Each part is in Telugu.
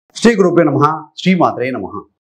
శ్రీ గురుపే నమ శ్రీ మాత్రే నమ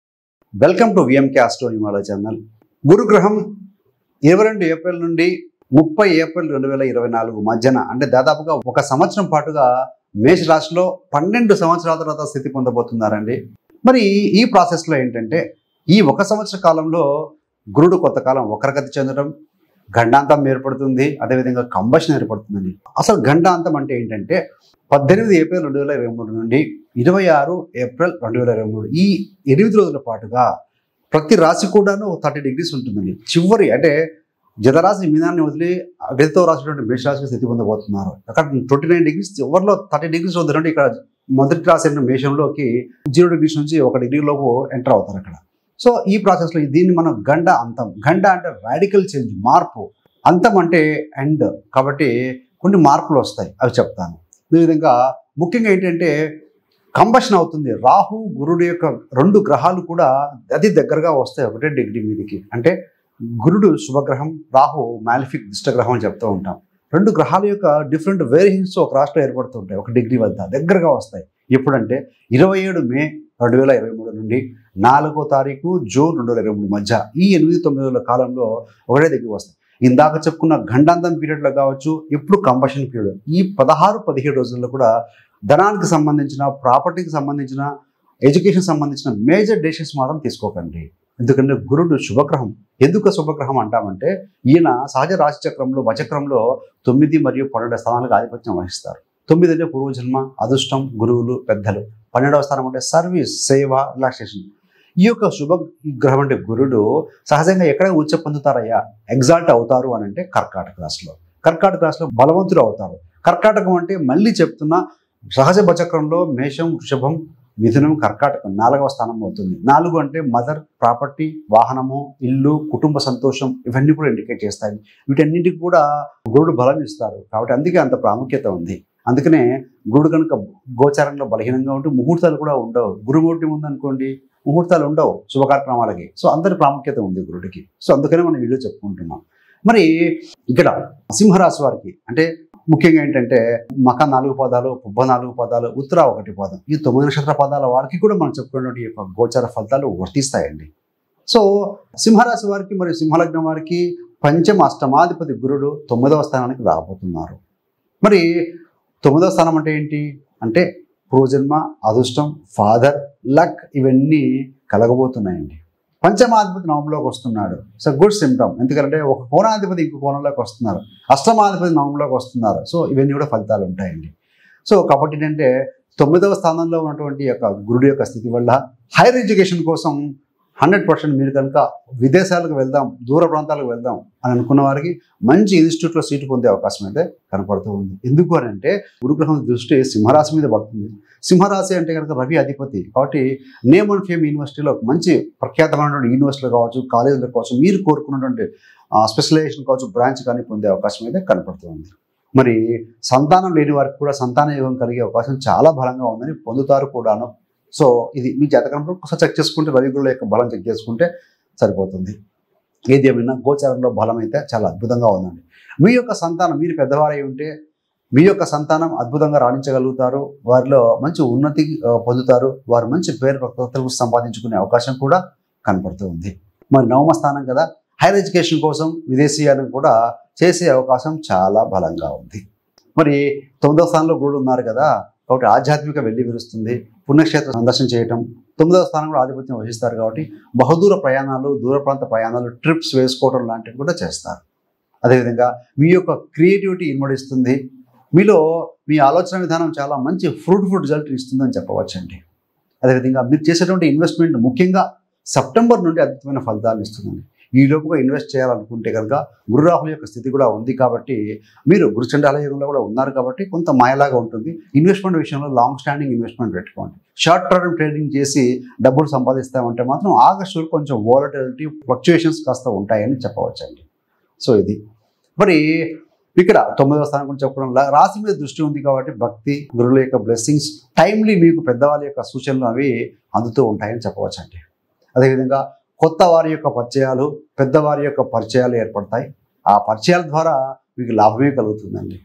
welcome to VMK Astro Himalaya channel గురుగ్రహం ఇరవై రెండు ఏప్రిల్ నుండి ముప్పై ఏప్రిల్ రెండు వేల ఇరవై నాలుగు మధ్యన అంటే దాదాపుగా ఒక సంవత్సరం పాటుగా మేష రాశిలో పన్నెండు సంవత్సరాల తర్వాత స్థితి పొందబోతున్నారండి మరి ఈ ప్రాసెస్లో ఏంటంటే ఈ ఒక సంవత్సర కాలంలో గురుడు కొత్త కాలం వక్రగతి చెందడం గండాంతం ఏర్పడుతుంది అదేవిధంగా కంబషన్ ఏర్పడుతుందండి అసలు గండాంతం అంటే ఏంటంటే పద్దెనిమిది ఏప్రిల్ రెండు వేల ఇరవై మూడు నుండి ఇరవై ఆరు ఏప్రిల్ రెండు వేల ఇరవై మూడు ఈ ఎనిమిది రోజుల పాటుగా ప్రతి రాశి కూడాను థర్టీ డిగ్రీస్ ఉంటుందండి చివరి అంటే జతరాశి మీనాన్ని వదిలి గతితో రాసినటువంటి మేషరాశికి స్థితి పొందబోతున్నారు అక్కడ ట్వంటీ నైన్ డిగ్రీస్ చివరిలో థర్టీ డిగ్రీస్ వద్దండి ఇక్కడ మొదటి రాశి అయిన మేషంలోకి జీరో డిగ్రీస్ నుంచి ఒక డిగ్రీ లోపు ఎంటర్ అవుతారు అక్కడ సో ఈ ప్రాసెస్లో దీన్ని మనం గండ అంతం గండ అంటే రాడికల్ చేంజ్ మార్పు అంతం అంటే ఎండ్ కాబట్టి కొన్ని మార్పులు వస్తాయి అవి చెప్తాను అదేవిధంగా ముఖ్యంగా ఏంటంటే కంబషన్ అవుతుంది రాహు గురుడు యొక్క రెండు గ్రహాలు కూడా అతి దగ్గరగా వస్తాయి ఒకటే డిగ్రీ మీదకి అంటే గురుడు శుభగ్రహం రాహు మాలిఫిక్ దుష్టగ్రహం అని చెప్తూ ఉంటాం రెండు గ్రహాల యొక్క డిఫరెంట్ వేరియేషన్స్ ఒక రాష్ట్రం ఏర్పడుతుంటాయి ఒక డిగ్రీ వద్ద దగ్గరగా వస్తాయి ఎప్పుడంటే ఇరవై ఏడు మే రెండు వేల ఇరవై మూడు నుండి నాలుగో తారీఖు జూన్ రెండు వేల ఇరవై మూడు మధ్య ఈ ఎనిమిది తొమ్మిది రోజుల కాలంలో ఒకటే దగ్గర వస్తాయి ఇందాక చెప్పుకున్న గండాంతం పీరియడ్లో కావచ్చు ఇప్పుడు కంబషన్ పీరియడ్ ఈ పదహారు పదిహేడు రోజుల్లో కూడా ధనానికి సంబంధించిన ప్రాపర్టీకి సంబంధించిన ఎడ్యుకేషన్ సంబంధించిన మేజర్ డెసిషన్స్ మాత్రం తీసుకోకండి ఎందుకంటే గురుడు శుభగ్రహం ఎందుకు శుభగ్రహం అంటామంటే ఈయన సహజ రాశి చక్రంలో వచక్రంలో తొమ్మిది మరియు పన్నెండు స్థానాలకు ఆధిపత్యం వహిస్తారు తొమ్మిది అంటే పూర్వజన్మ అదృష్టం గురువులు పెద్దలు పన్నెండవ స్థానం అంటే సర్వీస్ సేవ రిలాక్సేషన్ ఈ యొక్క శుభ గ్రహం అంటే గురుడు సహజంగా ఎక్కడ ఉచ్చ పొందుతారయ్యా ఎగ్జాల్ట్ అవుతారు అని అంటే కర్కాటక రాశిలో కర్కాటక రాశిలో బలవంతులు అవుతారు కర్కాటకం అంటే మళ్ళీ చెప్తున్నా సహజ బచక్రంలో మేషం వృషభం మిథునం కర్కాటకం నాలుగవ స్థానం అవుతుంది నాలుగు అంటే మదర్ ప్రాపర్టీ వాహనము ఇల్లు కుటుంబ సంతోషం ఇవన్నీ కూడా ఇండికేట్ చేస్తాయి వీటన్నిటికి కూడా గురుడు బలం ఇస్తారు కాబట్టి అందుకే అంత ప్రాముఖ్యత ఉంది అందుకనే గురుడు కనుక గోచారంలో బలహీనంగా ఉంటే ముహూర్తాలు కూడా ఉండవు గురుమూర్తి ఉందనుకోండి ముహూర్తాలు ఉండవు శుభ కార్యక్రమాలకి సో అందరి ప్రాముఖ్యత ఉంది గురుడికి సో అందుకనే మనం వీడియో చెప్పుకుంటున్నాం మరి ఇక్కడ సింహరాశి వారికి అంటే ముఖ్యంగా ఏంటంటే మక నాలుగు పదాలు పుబ్బ నాలుగు పదాలు ఉత్తర ఒకటి పదం ఈ తొమ్మిది నక్షత్ర పదాల వారికి కూడా మనం చెప్పుకున్నటువంటి యొక్క గోచర ఫలితాలు వర్తిస్తాయండి సో సింహరాశి వారికి మరియు సింహలగ్నం వారికి పంచమ అష్టమాధిపతి గురుడు తొమ్మిదవ స్థానానికి రాబోతున్నారు మరి తొమ్మిదవ స్థానం అంటే ఏంటి అంటే పూర్వజన్మ అదృష్టం ఫాదర్ లక్ ఇవన్నీ కలగబోతున్నాయండి పంచమాధిపతి నవంలోకి వస్తున్నాడు సో గుడ్ సిమ్టమ్ ఎందుకంటే ఒక కోణాధిపతి ఇంకో కోణంలోకి వస్తున్నారు అష్టమాధిపతి నవంలోకి వస్తున్నారు సో ఇవన్నీ కూడా ఫలితాలు ఉంటాయండి సో కాబట్టి ఏంటంటే తొమ్మిదవ స్థానంలో ఉన్నటువంటి యొక్క గురుడు యొక్క స్థితి వల్ల హైయర్ ఎడ్యుకేషన్ కోసం హండ్రెడ్ పర్సెంట్ మీరు కనుక విదేశాలకు వెళ్దాం దూర ప్రాంతాలకు వెళ్దాం అని అనుకున్న వారికి మంచి ఇన్స్టిట్యూట్లో సీటు పొందే అవకాశం అయితే కనపడుతూ ఉంది ఎందుకు అని అంటే గురుగ్రహం దృష్టి సింహరాశి మీద పడుతుంది సింహరాశి అంటే కనుక రవి అధిపతి కాబట్టి నేమ్ అండ్ ఫేమ్ యూనివర్సిటీలో ఒక మంచి ప్రఖ్యాతమైనటువంటి యూనివర్సిటీలు కావచ్చు కాలేజీలు కావచ్చు మీరు కోరుకున్నటువంటి స్పెషలైజేషన్ కావచ్చు బ్రాంచ్ కానీ పొందే అవకాశం అయితే కనపడుతుంది మరి సంతానం లేని వారికి కూడా సంతాన యోగం కలిగే అవకాశం చాలా బలంగా ఉందని పొందుతారు కూడాను సో ఇది మీ జాతకంలో ఒకసారి చెక్ చేసుకుంటే రవి గురుల యొక్క బలం చెక్ చేసుకుంటే సరిపోతుంది ఏది ఏమైనా గోచారంలో బలం అయితే చాలా అద్భుతంగా ఉందండి మీ యొక్క సంతానం మీరు పెద్దవారై ఉంటే మీ యొక్క సంతానం అద్భుతంగా రాణించగలుగుతారు వారిలో మంచి ఉన్నతి ఆ, పొందుతారు వారు మంచి పేరు ప్రఖ్యాతులు సంపాదించుకునే అవకాశం కూడా కనపడుతూ ఉంది మరి నవమ స్థానం కదా హైయర్ ఎడ్యుకేషన్ కోసం విదేశీయాలను కూడా చేసే అవకాశం చాలా బలంగా ఉంది మరి తొమ్మిదవ స్థానంలో గురుడు ఉన్నారు కదా కాబట్టి ఆధ్యాత్మిక వెళ్ళి విరుస్తుంది పుణ్యక్షేత్ర సందర్శన చేయటం తొమ్మిదవ స్థానం కూడా ఆధిపత్యం వహిస్తారు కాబట్టి బహుదూర ప్రయాణాలు దూర ప్రాంత ప్రయాణాలు ట్రిప్స్ వేసుకోవడం లాంటివి కూడా చేస్తారు అదేవిధంగా మీ యొక్క క్రియేటివిటీ ఇన్వడిస్తుంది మీలో మీ ఆలోచన విధానం చాలా మంచి ఫ్రూట్ఫుల్ రిజల్ట్ ఇస్తుందని చెప్పవచ్చండి అదేవిధంగా మీరు చేసేటువంటి ఇన్వెస్ట్మెంట్ ముఖ్యంగా సెప్టెంబర్ నుండి అద్భుతమైన ఫలితాలు ఇస్తుందండి ఈ లోపుగా ఇన్వెస్ట్ చేయాలనుకుంటే కనుక గురు రాహుల యొక్క స్థితి కూడా ఉంది కాబట్టి మీరు గురుచండాల యుగంలో కూడా ఉన్నారు కాబట్టి కొంత మాయలాగా ఉంటుంది ఇన్వెస్ట్మెంట్ విషయంలో లాంగ్ స్టాండింగ్ ఇన్వెస్ట్మెంట్ పెట్టుకోండి షార్ట్ టర్మ్ ట్రేడింగ్ చేసి డబ్బులు సంపాదిస్తామంటే మాత్రం ఆగస్టు కొంచెం వాలటిలిటీ ఫ్లక్చుయేషన్స్ కాస్త ఉంటాయని చెప్పవచ్చండి సో ఇది మరి ఇక్కడ తొమ్మిదవ స్థానం గురించి చెప్పడం లా- రాశి మీద దృష్టి ఉంది కాబట్టి భక్తి గురువుల యొక్క బ్లెస్సింగ్స్ టైమ్లీ మీకు పెద్దవాళ్ళ యొక్క సూచనలు అవి అందుతూ ఉంటాయని చెప్పవచ్చండి అదేవిధంగా కొత్త వారి యొక్క పరిచయాలు పెద్దవారి యొక్క పరిచయాలు ఏర్పడతాయి ఆ పరిచయాల ద్వారా మీకు లాభమే కలుగుతుందండి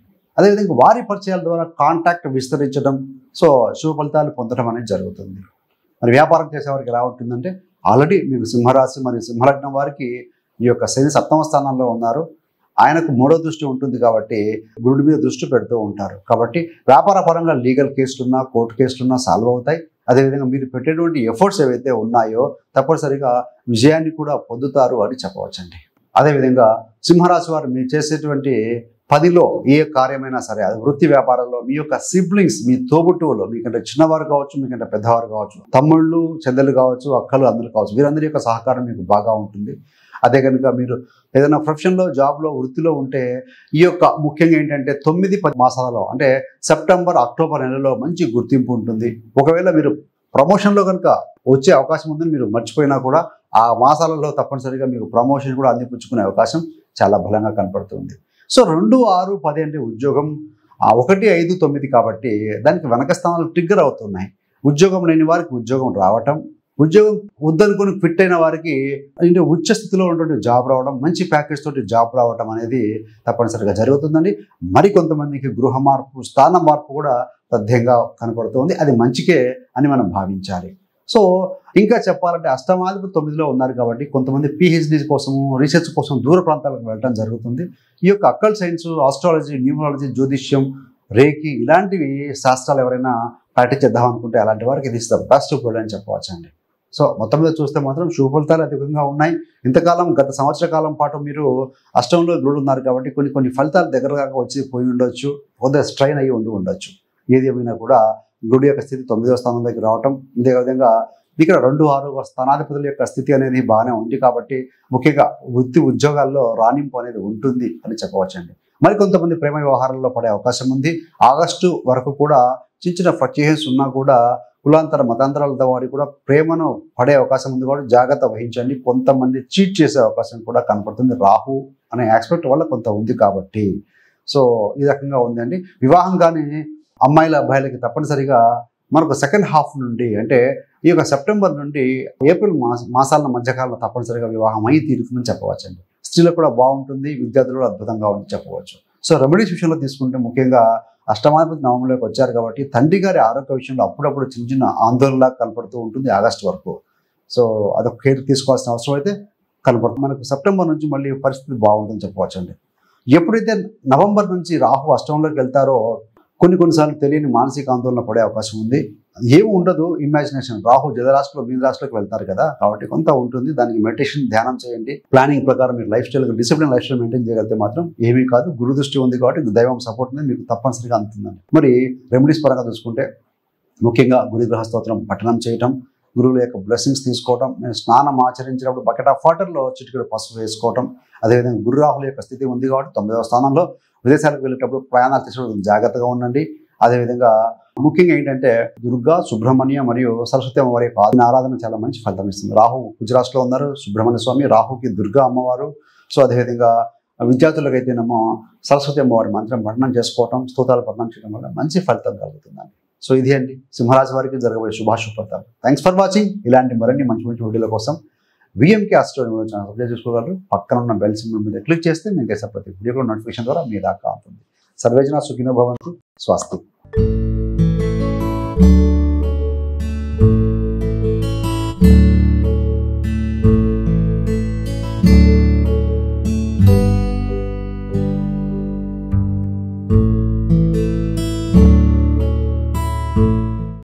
అదేవిధంగా వారి పరిచయాల ద్వారా కాంటాక్ట్ విస్తరించడం సో శుభ ఫలితాలు పొందడం అనేది జరుగుతుంది మరి వ్యాపారం చేసేవారికి ఎలా ఉంటుందంటే ఆల్రెడీ మీకు సింహరాశి మరియు సింహలగ్నం వారికి ఈ యొక్క శని సప్తమ స్థానంలో ఉన్నారు ఆయనకు మూడో దృష్టి ఉంటుంది కాబట్టి గురుడి మీద దృష్టి పెడుతూ ఉంటారు కాబట్టి వ్యాపార పరంగా లీగల్ కేసులున్నా కోర్టు కేసులున్నా సాల్వ్ అవుతాయి అదేవిధంగా మీరు పెట్టేటువంటి ఎఫర్ట్స్ ఏవైతే ఉన్నాయో తప్పనిసరిగా విజయాన్ని కూడా పొందుతారు అని చెప్పవచ్చండి అదేవిధంగా సింహరాశి వారు మీరు చేసేటువంటి పదిలో ఏ కార్యమైనా సరే అది వృత్తి వ్యాపారంలో మీ యొక్క సిబ్లింగ్స్ మీ తోబుట్టువులు మీకంటే చిన్నవారు కావచ్చు మీకంటే పెద్దవారు కావచ్చు తమ్ముళ్ళు చెల్లెలు కావచ్చు అక్కలు అందరూ కావచ్చు వీరందరి యొక్క సహకారం మీకు బాగా ఉంటుంది అదే కనుక మీరు ఏదైనా ప్రొఫెషన్లో జాబ్లో వృత్తిలో ఉంటే ఈ యొక్క ముఖ్యంగా ఏంటంటే తొమ్మిది పది మాసాలలో అంటే సెప్టెంబర్ అక్టోబర్ నెలలో మంచి గుర్తింపు ఉంటుంది ఒకవేళ మీరు ప్రమోషన్లో కనుక వచ్చే అవకాశం ఉందని మీరు మర్చిపోయినా కూడా ఆ మాసాలలో తప్పనిసరిగా మీకు ప్రమోషన్ కూడా అందిపుచ్చుకునే అవకాశం చాలా బలంగా కనపడుతుంది సో రెండు ఆరు పది అంటే ఉద్యోగం ఆ ఒకటి ఐదు తొమ్మిది కాబట్టి దానికి వెనక స్థానాలు ట్రిగ్గర్ అవుతున్నాయి ఉద్యోగం లేని వారికి ఉద్యోగం రావటం ఉద్యోగం వద్దనుకుని ఫిట్ అయిన వారికి అంటే ఉచ్చ స్థితిలో ఉన్నటువంటి జాబ్ రావడం మంచి ప్యాకేజ్ తోటి జాబ్ రావడం అనేది తప్పనిసరిగా జరుగుతుందండి మరి కొంతమందికి గృహ మార్పు స్థాన మార్పు కూడా తథ్యంగా కనపడుతుంది అది మంచికే అని మనం భావించాలి సో ఇంకా చెప్పాలంటే అష్టమాధిపతి తొమ్మిదిలో ఉన్నారు కాబట్టి కొంతమంది పిహెచ్డి కోసము రీసెర్చ్ కోసం దూర ప్రాంతాలకు వెళ్ళడం జరుగుతుంది ఈ యొక్క అక్కల్ సైన్స్ ఆస్ట్రాలజీ న్యూమరాలజీ జ్యోతిష్యం రేకి ఇలాంటివి శాస్త్రాలు ఎవరైనా ప్రాక్టీస్ చేద్దాం అనుకుంటే అలాంటి వారికి ఇది ద బెస్ట్ ఫుడ్ అని చెప్పవచ్చండి సో మొత్తం మీద చూస్తే మాత్రం శుభ ఫలితాలు అధికంగా ఉన్నాయి ఇంతకాలం గత సంవత్సర కాలం పాటు మీరు అష్టంలో గురుడు ఉన్నారు కాబట్టి కొన్ని కొన్ని ఫలితాలు దగ్గరగా వచ్చి పోయి ఉండొచ్చు కొద్దిగా స్ట్రైన్ అయ్యి ఉండి ఉండొచ్చు ఏది ఏమైనా కూడా గుడి యొక్క స్థితి తొమ్మిదవ స్థానంలోకి రావటం ఇదే విధంగా ఇక్కడ రెండు ఆరు స్థానాధిపతుల యొక్క స్థితి అనేది బాగానే ఉంది కాబట్టి ముఖ్యంగా వృత్తి ఉద్యోగాల్లో రాణింపు అనేది ఉంటుంది అని చెప్పవచ్చండి మరి కొంతమంది ప్రేమ వ్యవహారాల్లో పడే అవకాశం ఉంది ఆగస్టు వరకు కూడా చిన్న చిన్న ఫ్లక్చుయేషన్స్ ఉన్నా కూడా కులాంతర మతాంతరాలతో వారికి కూడా ప్రేమను పడే అవకాశం ఉంది కాబట్టి జాగ్రత్త వహించండి కొంతమంది చీట్ చేసే అవకాశం కూడా కనపడుతుంది రాహు అనే ఆస్పెక్ట్ వల్ల కొంత ఉంది కాబట్టి సో ఈ రకంగా ఉందండి వివాహం కానీ అమ్మాయిల అబ్బాయిలకి తప్పనిసరిగా మనకు సెకండ్ హాఫ్ నుండి అంటే ఈ యొక్క సెప్టెంబర్ నుండి ఏప్రిల్ మాస మాసాల మధ్యకాలంలో తప్పనిసరిగా వివాహం అయి తీరుతుందని చెప్పవచ్చండి స్త్రీలకు కూడా బాగుంటుంది విద్యార్థులు కూడా అద్భుతంగా ఉంది చెప్పవచ్చు సో రెమెడీస్ విషయంలో తీసుకుంటే ముఖ్యంగా అష్టమాధిపతి నవంబర్లోకి వచ్చారు కాబట్టి తండ్రి గారి ఆరోగ్య విషయంలో అప్పుడప్పుడు చిన్న చిన్న ఆందోళనలా కనపడుతూ ఉంటుంది ఆగస్టు వరకు సో అదొక కేర్ తీసుకోవాల్సిన అవసరం అయితే కనపడుతుంది మనకు సెప్టెంబర్ నుంచి మళ్ళీ పరిస్థితి బాగుంటుందని చెప్పవచ్చండి ఎప్పుడైతే నవంబర్ నుంచి రాహు అష్టంలోకి వెళ్తారో కొన్ని కొన్నిసార్లు తెలియని మానసిక ఆందోళన పడే అవకాశం ఉంది ఏమి ఉండదు ఇమాజినేషన్ రాహు జలరాశిలో మీన రాశిలోకి వెళ్తారు కదా కాబట్టి కొంత ఉంటుంది దానికి మెడిటేషన్ ధ్యానం చేయండి ప్లానింగ్ ప్రకారం మీరు lifestyle discipline lifestyle maintain చేయగలిగితే మాత్రం ఏమీ కాదు గురు దృష్టి ఉంది కాబట్టి దైవం సపోర్ట్ అనేది మీకు తప్పనిసరిగా అందుతుందండి మరి రెమెడీస్ పరంగా చూసుకుంటే ముఖ్యంగా గురు గ్రహ స్తోత్రం పఠనం చేయటం గురువుల యొక్క బ్లెస్సింగ్స్ తీసుకోవటం నేను స్నానం ఆచరించినప్పుడు బకెట్ ఆఫ్ వాటర్లో చిటికెడు పసుపు వేసుకోవటం అదేవిధంగా గురు రాహుల యొక్క స్థితి ఉంది కాబట్టి తొమ్మిదవ స్థానంలో విదేశాలకు వెళ్ళేటప్పుడు ప్రయాణాలు చేసేటప్పుడు జాగ్రత్తగా ఉండండి అదేవిధంగా ముఖ్యంగా ఏంటంటే దుర్గా సుబ్రహ్మణ్య మరియు సరస్వతి అమ్మవారి యొక్క ఆదిన ఆరాధన చాలా మంచి ఫలితం ఇస్తుంది రాహు గుజరాత్లో ఉన్నారు సుబ్రహ్మణ్య స్వామి రాహుకి దుర్గా అమ్మవారు సో అదేవిధంగా విద్యార్థులకు అయితేనేమో సరస్వతి అమ్మవారి మంత్రం పఠనం చేసుకోవటం స్తోత్రాలు పఠనం చేయడం వల్ల మంచి ఫలితం కలుగుతుందండి సో ఇది అండి సింహరాశి వారికి జరగబోయే శుభాశుభాలు థ్యాంక్స్ ఫర్ వాచింగ్ ఇలాంటి మరిన్ని మంచి మంచి వీడియోల కోసం విఎంకే ఆస్ట్రో ఛానల్ సబ్స్క్రైబ్ చేసుకోగలరు పక్కన ఉన్న బెల్ సింబల్ మీద క్లిక్ చేస్తే మీకు వేసే ప్రతి వీడియో నోటిఫికేషన్ ద్వారా మీ దాకా అవుతుంది సర్వేజన సుఖినో భవంతు స్వస్తి